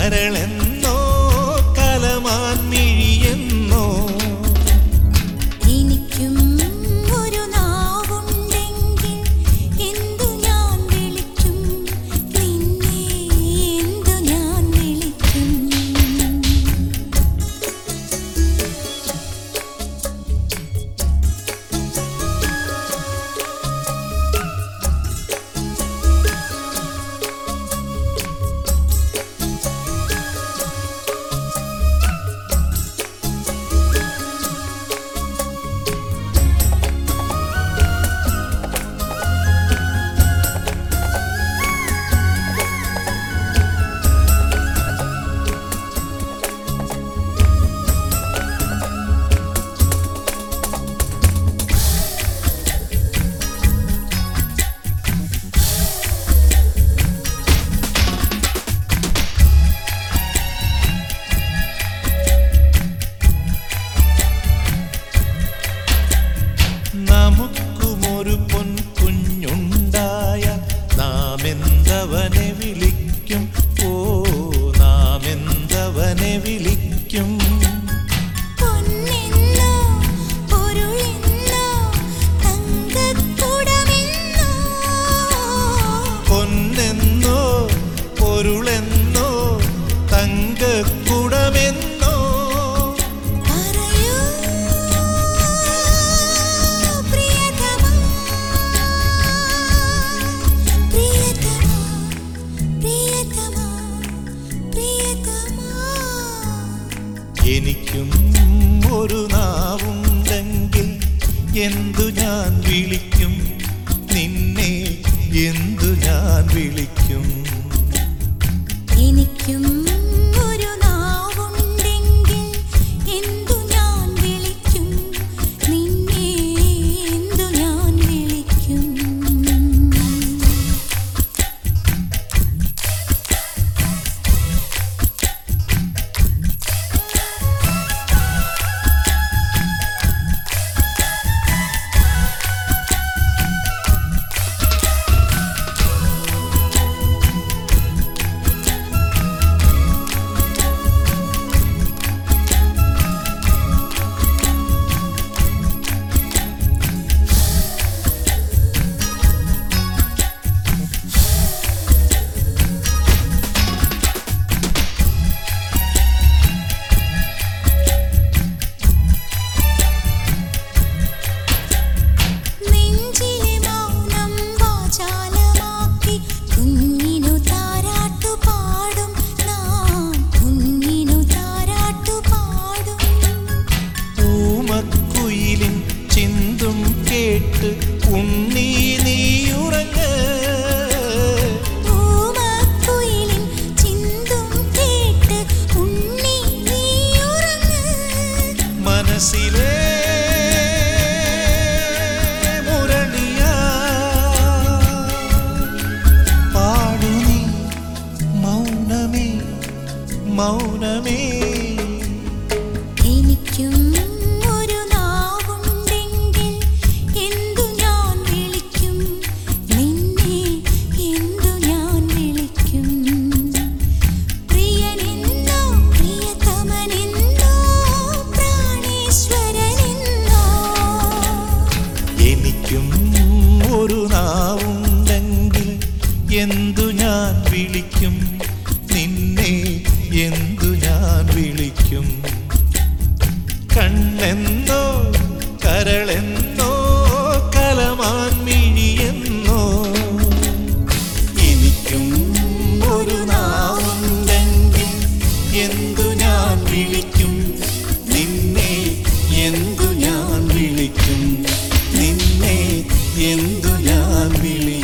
കരളെന്നോ കലമാൻ മിഴിയെന്നോ എനിക്കും ഒരു നാവുണ്ടെങ്കിൽ എന്തു ഞാൻ വിളിക്കും നിന്നെ എന്തു ഞാൻ വിളിക്കും നമുക്കുമൊരു പൊൻ കുഞ്ഞുണ്ടായ നാം എന്തവനെ വിളിക്കും ഓ നാം എന്തവനെ വിളിക്കും പൊന്നെന്നോ പൊരുളെന്നോ തങ്കക്കുടമെന്നോ പൊന്നെന്നോ പൊരുളെന്നോ തങ്കക്കുടമെന്നോ പറയൂ പ്രിയതമാ പ്രിയതമാ പ്രിയതമാ പ്രിയതമാ എനിക്കും ഒരു നാവുണ്ടെങ്കിൽ എന്തു ഞാൻ വിളിക്കും നിന്നെ എന്തു ഞാൻ വിളിക്കും എനിക്കും ഒരു നാവുണ്ടെങ്കിൽ എന്തു ഞാൻ വിളിക്കും നിന്നെ എന്തു ഞാൻ വിളിക്കും നെഞ്ചിലെ മൗനം വാചാലമാക്കി കുഞ്ഞിനു താരാട്ടു പാടും നാം കുഞ്ഞിനു താരാട്ടു പാടും ഊമക്കുയിലിൻ ചിന്തും കേട്ട് ഉണ്ണി നീയുറങ്ങ് പൂമക്കുയിലിൻ ചിന്തും കേട്ട് ഉണ്ണി നീയുറങ്ങ് മനസ്സിലെ മുരളിയാ പാടു നീ മൗനമേ മൗനമേ എനിക്കും ഒരു നാവുണ്ടെങ്കിൽ എന്തു ഞാൻ വിളിക്കും നിന്നെ എന്തു ഞാൻ വിളിക്കും പ്രിയനെന്നോ പ്രിയതമനെന്നോ പ്രാണേശ്വരനെന്നോ എനിക്കും ഒരു നാവുണ്ടെങ്കിൽ എന്തു ഞാൻ വിളിക്കും നിന്നെ എന്തു ഞാൻ വിളിക്കും കണ്ണെന്നോ കരളെന്നോ കലമാൻ മിഴിയെന്നോ എനിക്കും ഒരു നാവുണ്ടെങ്കിൽ എന്തു ഞാൻ വിളിക്കും നിന്നെ എന്തു ഞാൻ വിളിക്കും നിന്നെ എന്തു ഞാൻ വിളിക്കും